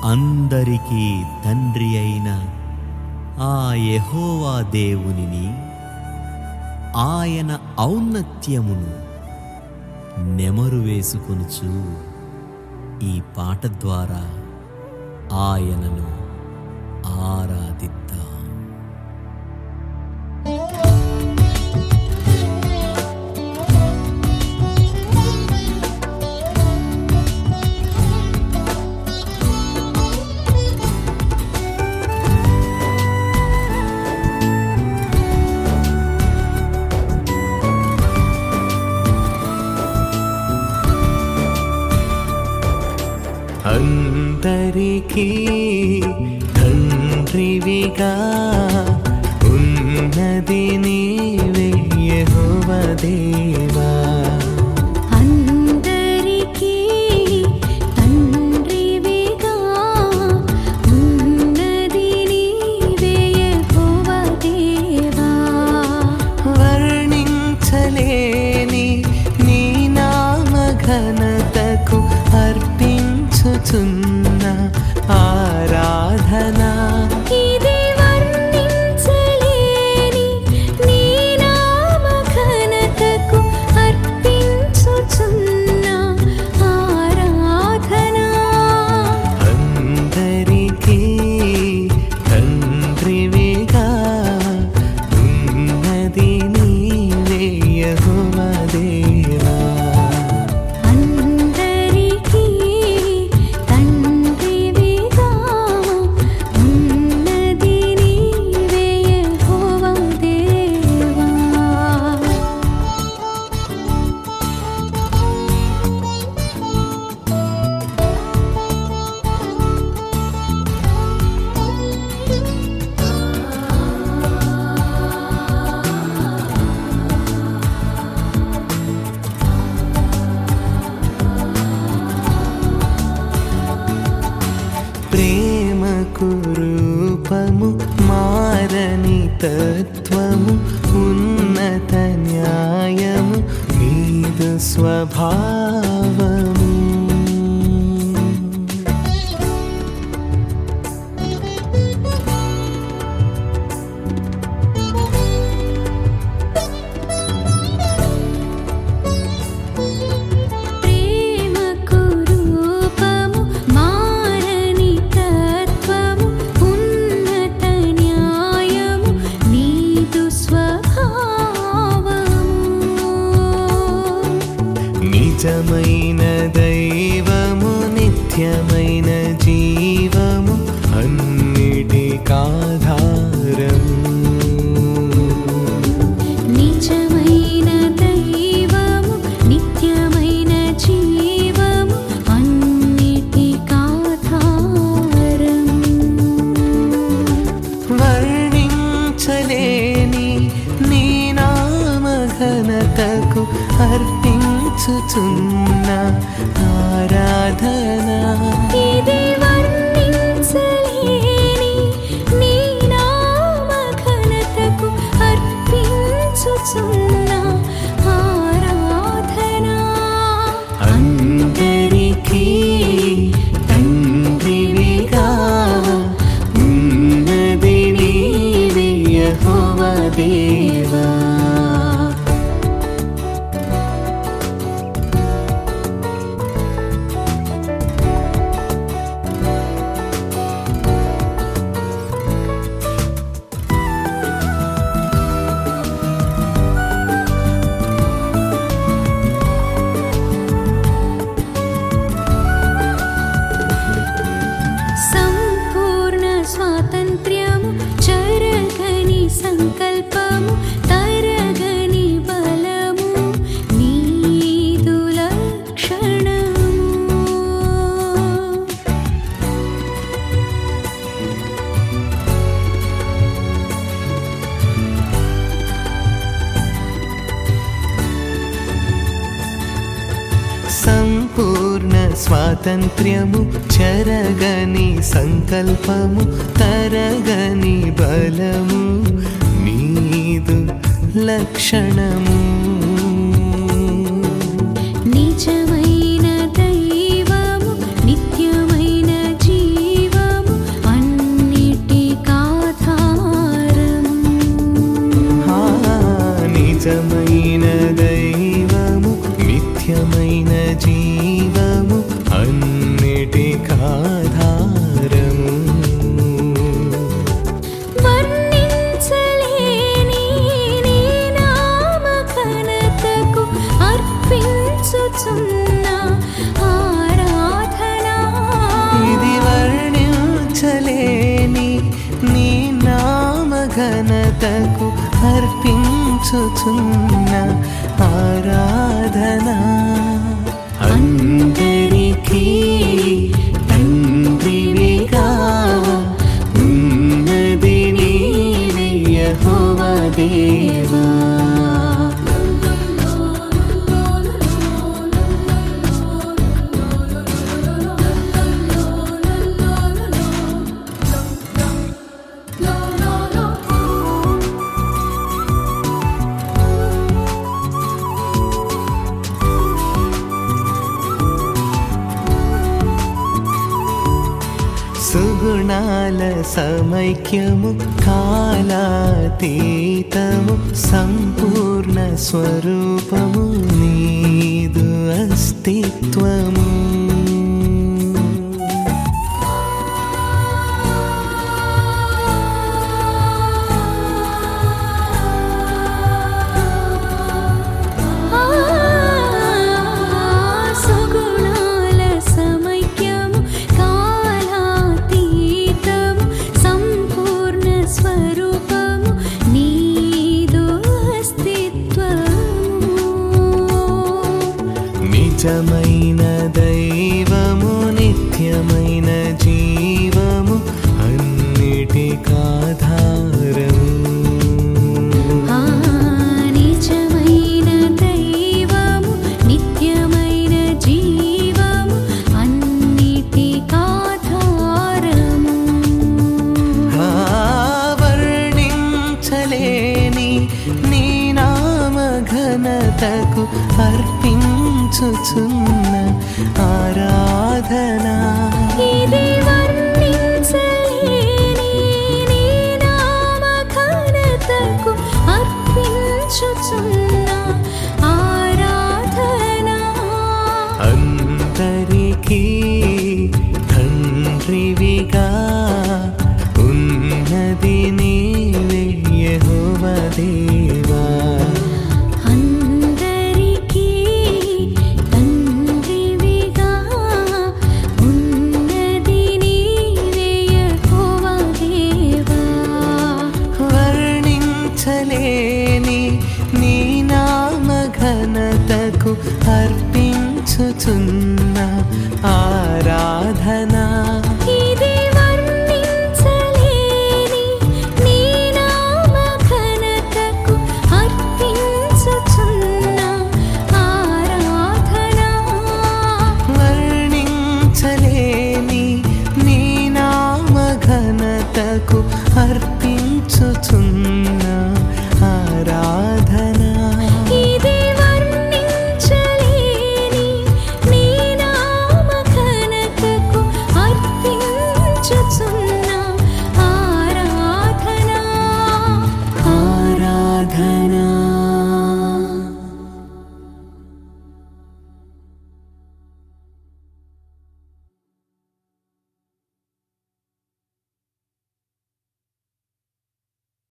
అందరికీ తండ్రి అయిన ఆ యెహోవా దేవునిని ఆయన ఔన్నత్యమును నెమరు వేసుకొనుచు ఈ పాట ద్వారా ఆయనను ఆరాధిద్దాం అందరికీ తండ్రివిగా ఉన్నది నీవే యెహోవా దేవా అందరికీ తండ్రివిగా ఉన్నది నీవే యెహోవా దేవా వర్ణించలేని నీ నామ ఘనతకు అర్పించుచున్న ఆరాధన ఇది వర్ణించలేని నీ నామ ఘనతకు అర్పించుచున్న ఆరాధన అందరికీ తండ్రివిగా ఉన్నది నీవే యెహోవా దేవా అందరికీ తండ్రివిగా ఉన్నది నీవే యెహోవా దేవా ప్రేమకు రూపము మారని తత్వము ఉన్నత న్యాయము నీదు స్వభావము ప్రేమకు రూపము మారని తత్వము ఉన్నత న్యాయము నీదు స్వభావము నిజమైన దైవము నిత్యమైన జీవము అన్నిటికాధారము నిజమైన దైవము నిత్యమైన జీవము అన్నిటికాధారం వర్ణించలేని నీ నామ ఘనతకు అర్పించుచున్న ఆరాధన ఇది వర్ణించలేని నీ నామ ఘనతకు అర్పించుచున్న ఆరాధన అందరికీ తండ్రివిగా ఉన్నది నీవే యెహోవా దేవా సంపూర్ణ స్వాతంత్ర్యము చరగని సంకల్పము తరగని బలము నీదు లక్షణము సంపూర్ణ స్వాతంత్ర్యము చెరగని సంకల్పము తరగని బలము నీదు లక్షణము నిజమైన దైవము నిత్యమైన జీవము నిత్యమైన జీవము అన్నిటికాధారము వర్ణించలేని నీ నామ ఘనతకు అర్పించుచున్న ఆరాధన ఇది వర్ణించలేని నీ నామ ఘనతకు అర్పించుచున్న ఆరాధన అందరికీ తండ్రివిగా ఉన్నది నీవే యెహోవా దేవా సుగుణాల సమైక్యము కాలాతీతము సంపూర్ణ స్వరూపము నీదు అస్తిత్వము సుగుణాల సమైక్యము కాలాతీతము సంపూర్ణ స్వరూపము నీదు అస్తిత్వము నిజమైన దైవము నిత్యమైన జీవము అన్నిటికాధారము ఆ నిజమైన దైవము నిత్యమైన జీవము అన్నిటికాధారము ఆ వర్ణించలేని నీ నామ ఘనతకు అర్పించుచున్న ఆరాధన ఇది వర్ణించలేని నీ నామ ఘనతకు అర్పించుచున్న ఆరాధన అందరికీ తండ్రివిగా ఉన్నది నీవే యెహోవా దేవా అందరికీ తండ్రివిగా ఉన్నది నీవే యెహోవా దేవా వర్ణించలేని నీ నామ ఘనతకు అర్పించుచున్న ఆరాధన